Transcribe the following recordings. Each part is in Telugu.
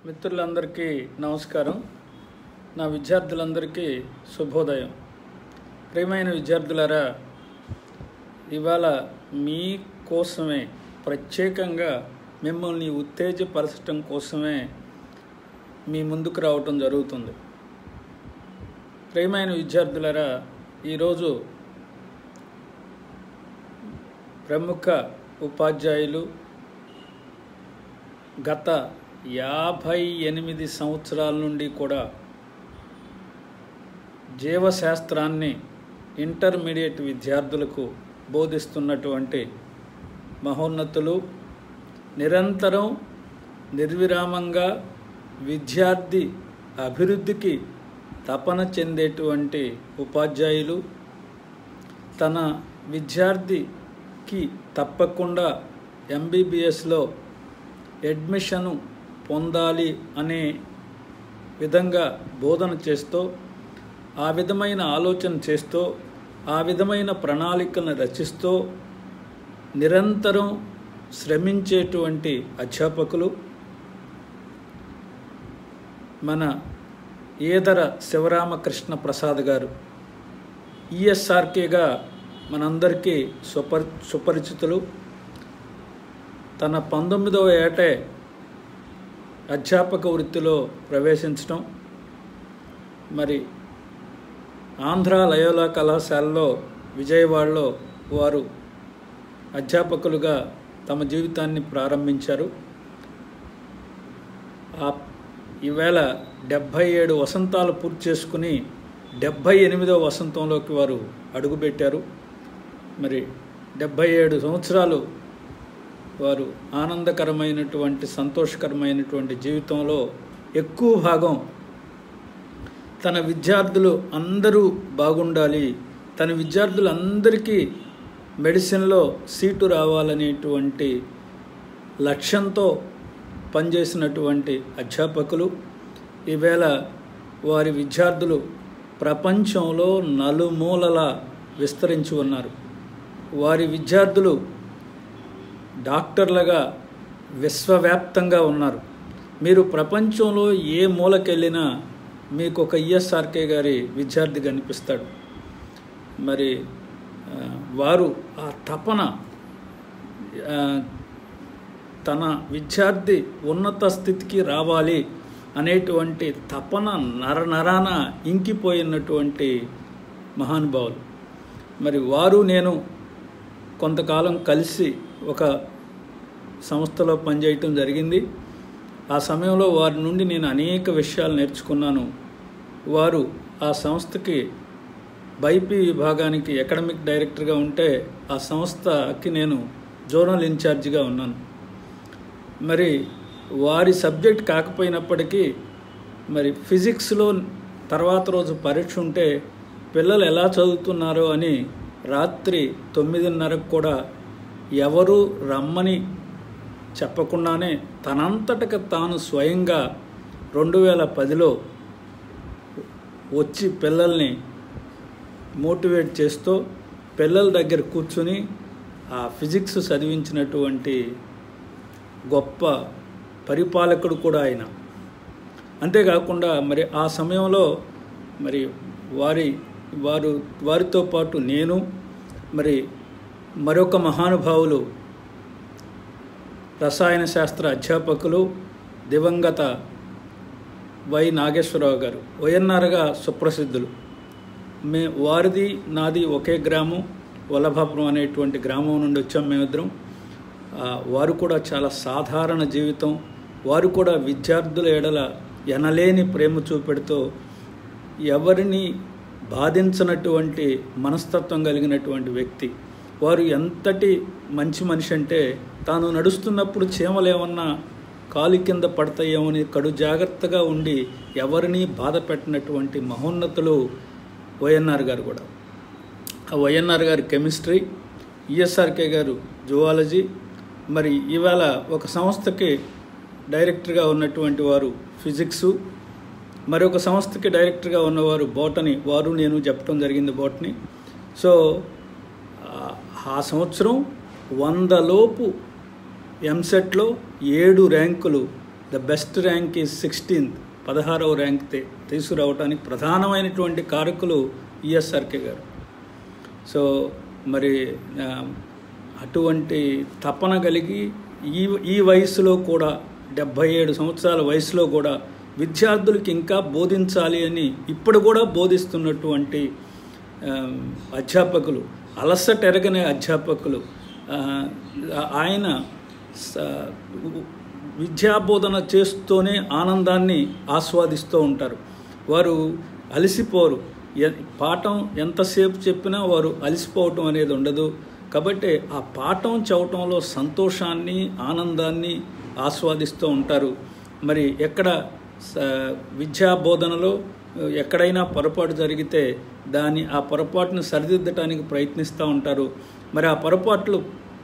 మిత్రులందరికీ నమస్కారం నా విద్యార్థులందరికీ శుభోదయం ప్రియమైన విద్యార్థులారా ఇవాళ మీ కోసమే ప్రత్యేకంగా మిమ్మల్ని ఉత్తేజపరచడం కోసమే మీ ముందుకు రావటం జరుగుతుంది ప్రియమైన విద్యార్థులారా ఈరోజు ప్రముఖ ఉపాధ్యాయులు గత యాభై ఎనిమిది సంవత్సరాల నుండి కూడా జీవశాస్త్రాన్ని ఇంటర్మీడియట్ విద్యార్థులకు బోధిస్తున్నటువంటి మహోన్నతులు నిరంతరం నిర్విరామంగా విద్యార్థి అభివృద్ధికి తపన చెందేటువంటి ఉపాధ్యాయులు తన విద్యార్థికి తప్పకుండా ఎంబీబీఎస్లో అడ్మిషను పొందాలి అనే విధంగా బోధన చేస్తూ ఆ విధమైన ఆలోచన చేస్తూ ఆ విధమైన ప్రణాళికలను రచిస్తూ నిరంతరం శ్రమించేటువంటి అధ్యాపకులు మన ఏదర శివరామకృష్ణ ప్రసాద్ గారు ఈఎస్ఆర్కేగా మనందరికీ సుపరి సుపరిచితులు తన పంతొమ్మిదవ ఏటే అధ్యాపక వృత్తిలో ప్రవేశించడం మరి ఆంధ్ర లయోలా కళాశాలలో విజయవాడలో వారు అధ్యాపకులుగా తమ జీవితాన్ని ప్రారంభించారు ఆ ఈవేళ డెబ్భై ఏడు వసంతాలు పూర్తి చేసుకుని డెబ్భై ఎనిమిదవ వసంతంలోకి వారు అడుగుపెట్టారు మరి డెబ్భై ఏడు సంవత్సరాలు వారు ఆనందకరమైనటువంటి సంతోషకరమైనటువంటి జీవితంలో ఎక్కువ భాగం తన విద్యార్థులు అందరూ బాగుండాలి తన విద్యార్థులందరికీ మెడిసిన్లో సీటు రావాలనేటువంటి లక్ష్యంతో పనిచేసినటువంటి అధ్యాపకులు ఈవేళ వారి విద్యార్థులు ప్రపంచంలో నలుమూలలా విస్తరించి ఉన్నారు వారి విద్యార్థులు డాక్టర్లుగా విశ్వవ్యాప్తంగా ఉన్నారు మీరు ప్రపంచంలో ఏ మూలకెళ్ళినా మీకు ఒక ఈఎస్ఆర్కే గారి విద్యార్థి కనిపిస్తాడు మరి వారు ఆ తపన తన విద్యార్థి ఉన్నత స్థితికి రావాలి అనేటువంటి తపన నరనరాన ఇంకిపోయినటువంటి మహానుభావులు మరి వారు నేను కొంతకాలం కలిసి ఒక సంస్థలో పనిచేయటం జరిగింది ఆ సమయంలో వారి నుండి నేను అనేక విషయాలు నేర్చుకున్నాను వారు ఆ సంస్థకి బైపీ విభాగానికి అకాడమిక్ డైరెక్టర్గా ఉంటే ఆ సంస్థకి నేను జోనల్ ఇన్ఛార్జిగా ఉన్నాను మరి వారి సబ్జెక్ట్ కాకపోయినప్పటికీ మరి ఫిజిక్స్లో తర్వాత రోజు పరీక్ష ఉంటే పిల్లలు ఎలా చదువుతున్నారో అని రాత్రి తొమ్మిదిన్నరకు కూడా ఎవరు రమ్మని చెప్పకుండానే తనంతటక తాను స్వయంగా రెండు వేల పదిలో వచ్చి పిల్లల్ని మోటివేట్ చేస్తూ పిల్లల దగ్గర కూర్చుని ఆ ఫిజిక్స్ చదివించినటువంటి గొప్ప పరిపాలకుడు కూడా ఆయన అంతేకాకుండా మరి ఆ సమయంలో మరి వారి వారు వారితో పాటు నేను మరి మరొక మహానుభావులు రసాయన శాస్త్ర అధ్యాపకులు దివంగత వై నాగేశ్వరరావు గారు వైఎన్ఆర్గా సుప్రసిద్ధులు మే వారిది నాది ఒకే గ్రామం వల్లభాపురం అనేటువంటి గ్రామం నుండి వచ్చాం మేమిద్దరం వారు కూడా చాలా సాధారణ జీవితం వారు కూడా విద్యార్థుల ఎడల ఎనలేని ప్రేమ చూపెడుతూ ఎవరిని బాధించినటువంటి మనస్తత్వం కలిగినటువంటి వ్యక్తి వారు ఎంతటి మంచి మనిషి అంటే తాను నడుస్తున్నప్పుడు చీమలేమన్నా కాలు కింద పడతాయేమని కడు జాగ్రత్తగా ఉండి ఎవరిని బాధ పెట్టినటువంటి మహోన్నతులు వైఎన్ఆర్ గారు కూడా ఆ వైఎన్ఆర్ గారి కెమిస్ట్రీ ఈఎస్ఆర్కే గారు జువాలజీ మరి ఇవాళ ఒక సంస్థకి డైరెక్టర్గా ఉన్నటువంటి వారు ఫిజిక్సు మరొక సంస్థకి డైరెక్టర్గా ఉన్నవారు బోటని వారు నేను చెప్పడం జరిగింది బోటని సో ఆ సంవత్సరం వందలోపు ఎంసెట్లో ఏడు ర్యాంకులు ద బెస్ట్ ర్యాంక్ ఈ సిక్స్టీన్త్ పదహారవ ర్యాంక్ తే- తీసుకురావడానికి ప్రధానమైనటువంటి కారకులు ఈఎస్ఆర్కే గారు సో మరి ఆ, అటువంటి తపన కలిగి ఈ ఈ వయసులో కూడా డెబ్భై ఏడు సంవత్సరాల వయసులో కూడా విద్యార్థులకి ఇంకా బోధించాలి అని ఇప్పుడు కూడా బోధిస్తున్నటువంటి ఆ, అధ్యాపకులు అలసట ఎరగని అధ్యాపకులు ఆ, ఆయన స- విద్యాబోధన చేస్తూనే ఆనందాన్ని ఆస్వాదిస్తూ ఉంటారు వారు అలసిపోరు ఎ- పాఠం ఎంతసేపు చెప్పినా వారు అలసిపోవటం అనేది ఉండదు కాబట్టి ఆ పాఠం చదవటంలో సంతోషాన్ని ఆనందాన్ని ఆస్వాదిస్తూ ఉంటారు మరి ఎక్కడ స- విద్యా బోధనలో ఎక్కడైనా పొరపాటు జరిగితే దాన్ని ఆ పొరపాటును సరిదిద్దటానికి ప్రయత్నిస్తూ ఉంటారు మరి ఆ పొరపాట్లు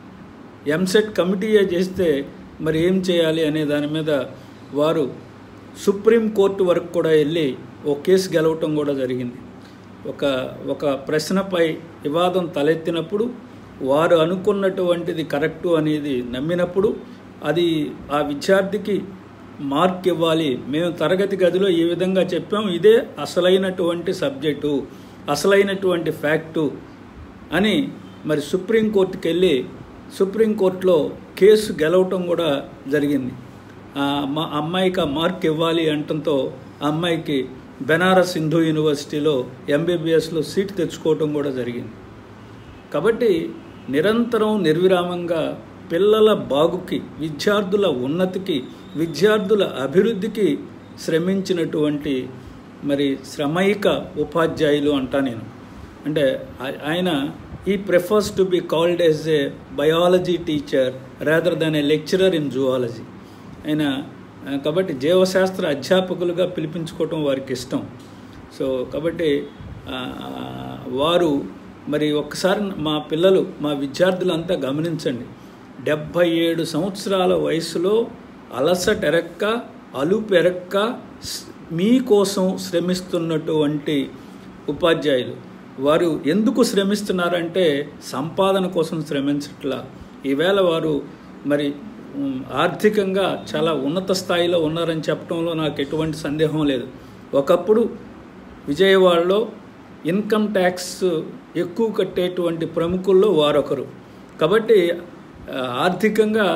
ఎంసెట్ కమిటీయే చేస్తే మరి ఏం చేయాలి అనే దాని మీద వారు సుప్రీం కోర్టు వరకు కూడా వెళ్ళి ఓ కేసు గెలవటం కూడా జరిగింది ఒక ఒక ప్రశ్నపై వివాదం తలెత్తినప్పుడు వారు అనుకున్నటువంటిది కరెక్టు అనేది నమ్మినప్పుడు అది ఆ విద్యార్థికి మార్క్ ఇవ్వాలి మేము తరగతి గదిలో ఈ విధంగా చెప్పాం ఇదే అసలైనటువంటి సబ్జెక్టు అసలైనటువంటి ఫ్యాక్టు అని మరి సుప్రీంకోర్టుకి వెళ్ళి సుప్రీంకోర్టులో కేసు గెలవటం కూడా జరిగింది ఆ మా అమ్మాయికి ఆ మార్క్ ఇవ్వాలి అంటంతో ఆ అమ్మాయికి బెనారస్ హిందూ యూనివర్సిటీలో ఎంబీబీఎస్లో సీట్ తెచ్చుకోవటం కూడా జరిగింది కాబట్టి నిరంతరం నిర్విరామంగా పిల్లల బాగుకి విద్యార్థుల ఉన్నతికి విద్యార్థుల అభివృద్ధికి శ్రమించినటువంటి మరి శ్రమైక ఉపాధ్యాయులు అంటా నేను అంటే ఆ- ఆయన ఈ prefers to be called as a biology teacher rather than a lecturer in zoology ఆయన ఆ, కాబట్టి జీవశాస్త్ర అధ్యాపకులుగా పిలిపించుకోవటం వారికి ఇష్టం సో కాబట్టి ఆ, వారు మరి ఒక్కసారి మా పిల్లలు మా విద్యార్థులంతా గమనించండి డెబ్భై ఏడు సంవత్సరాల వయసులో అలసటెరక్క అలుపెరక్క స్- మీకోసం శ్రమిస్తున్నటువంటి ఉపాధ్యాయులు వారు ఎందుకు శ్రమిస్తున్నారంటే సంపాదన కోసం శ్రమించట్లా ఈవేళ వారు మరి ఉమ్, ఆర్థికంగా చాలా ఉన్నత స్థాయిలో ఉన్నారని చెప్పడంలో నాకు ఎటువంటి సందేహం లేదు ఒకప్పుడు విజయవాడలో ఇన్కమ్ ట్యాక్స్ ఎక్కువ కట్టేటువంటి ప్రముఖుల్లో వారొకరు కాబట్టి ఆ, ఆర్థికంగా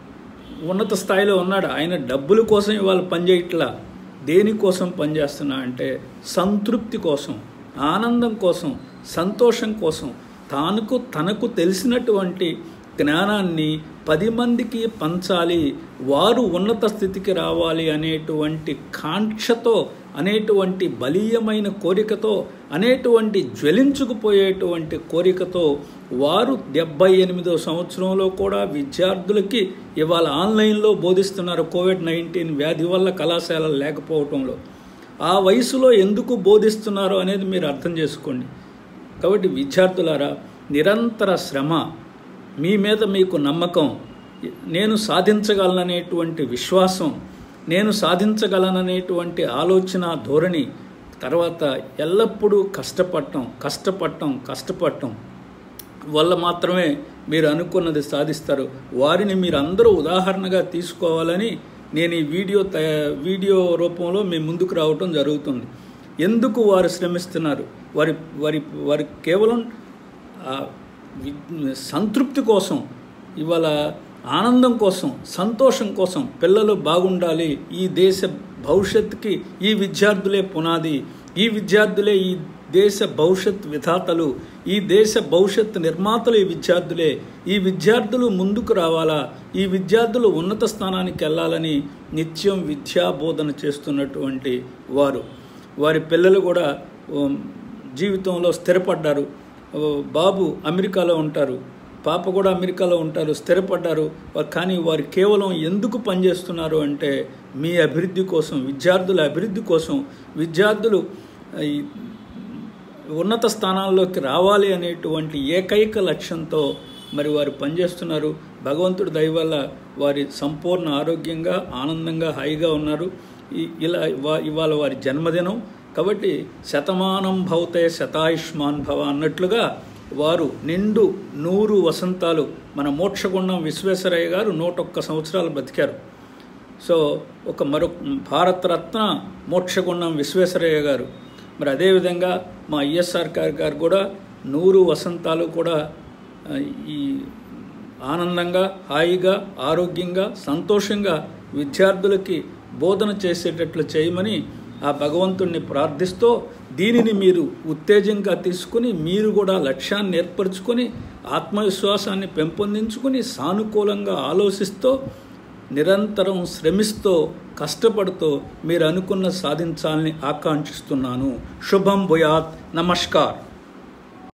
ఉన్నత స్థాయిలో ఉన్నాడు ఆయన డబ్బుల కోసం ఇవాళ పనిచేయట్లా దేనికోసం పనిచేస్తున్నా అంటే సంతృప్తి కోసం ఆనందం కోసం సంతోషం కోసం తానుకు తనకు తెలిసినటువంటి జ్ఞానాన్ని పది మందికి పంచాలి వారు ఉన్నత స్థితికి రావాలి అనేటువంటి కాంక్షతో అనేటువంటి బలీయమైన కోరికతో అనేటువంటి జ్వలించుకుపోయేటువంటి కోరికతో వారు డెబ్బై ఎనిమిదో సంవత్సరంలో కూడా విద్యార్థులకి ఇవాళ ఆన్లైన్లో బోధిస్తున్నారు కోవిడ్ నైన్టీన్ వ్యాధి వల్ల కళాశాలలు లేకపోవటంలో ఆ వయసులో ఎందుకు బోధిస్తున్నారు అనేది మీరు అర్థం చేసుకోండి కాబట్టి విద్యార్థులారా నిరంతర శ్రమ మీ మీద మీకు నమ్మకం నేను సాధించగలననేటువంటి విశ్వాసం నేను సాధించగలననేటువంటి ఆలోచన ధోరణి తర్వాత ఎల్లప్పుడూ కష్టపడటం కష్టపడటం కష్టపడటం వల్ల మాత్రమే మీరు అనుకున్నది సాధిస్తారు వారిని మీరు అందరూ ఉదాహరణగా తీసుకోవాలని నేను ఈ వీడియో తయా వీడియో రూపంలో మీ ముందుకు రావటం జరుగుతుంది ఎందుకు వారు శ్రమిస్తున్నారు వారి వారి వారి కేవలం ఆ వి- సంతృప్తి కోసం ఇవాళ ఆనందం కోసం సంతోషం కోసం పిల్లలు బాగుండాలి ఈ దేశ భవిష్యత్తుకి ఈ విద్యార్థులే పునాది ఈ విద్యార్థులే ఈ దేశ భవిష్యత్ విధాతలు ఈ దేశ భవిష్యత్ నిర్మాతలు ఈ విద్యార్థులే ఈ విద్యార్థులు ముందుకు రావాలా ఈ విద్యార్థులు ఉన్నత స్థానానికి వెళ్ళాలని నిత్యం విద్యా బోధన చేస్తున్నటువంటి వారు వారి పిల్లలు కూడా ఉమ్, జీవితంలో స్థిరపడ్డారు ఓ, బాబు అమెరికాలో ఉంటారు పాప కూడా అమెరికాలో ఉంటారు స్థిరపడ్డారు వా- కానీ వారు కేవలం ఎందుకు పనిచేస్తున్నారు అంటే మీ అభివృద్ధి కోసం విద్యార్థుల అభివృద్ధి కోసం విద్యార్థులు ఆ, ఈ ఉన్నత స్థానాల్లోకి రావాలి అనేటువంటి ఏకైక లక్ష్యంతో మరి వారు పనిచేస్తున్నారు భగవంతుడి దయ వల్ల వారి సంపూర్ణ ఆరోగ్యంగా ఆనందంగా హాయిగా ఉన్నారు ఈ- ఇలా ఇవా- ఇవాళ వారి జన్మదినం కాబట్టి శతమానం భవతే శతాయుష్మాన్ భవ అన్నట్లుగా వారు నిండు నూరు వసంతాలు మన మోక్షగుండం విశ్వేశ్వరయ్య గారు నూట ఒక్క సంవత్సరాలు బతికారు సో ఒక మరొక భారతరత్న మోక్షగుండం విశ్వేశ్వరయ్య గారు మరి అదేవిధంగా మా ఐఎస్ఆర్ గారు గారు కూడా నూరు వసంతాలు కూడా ఆ, ఈ ఆనందంగా హాయిగా ఆరోగ్యంగా సంతోషంగా విద్యార్థులకి బోధన చేసేటట్లు చేయమని ఆ భగవంతుణ్ణి ప్రార్థిస్తూ దీనిని మీరు ఉత్తేజంగా తీసుకుని మీరు కూడా లక్ష్యాన్ని ఏర్పరచుకొని ఆత్మవిశ్వాసాన్ని పెంపొందించుకుని సానుకూలంగా ఆలోచిస్తూ నిరంతరం శ్రమిస్తూ కష్టపడుతూ మీరు అనుకున్న సాధించాలని ఆకాంక్షిస్తున్నాను శుభం భుయాత్ నమస్కార్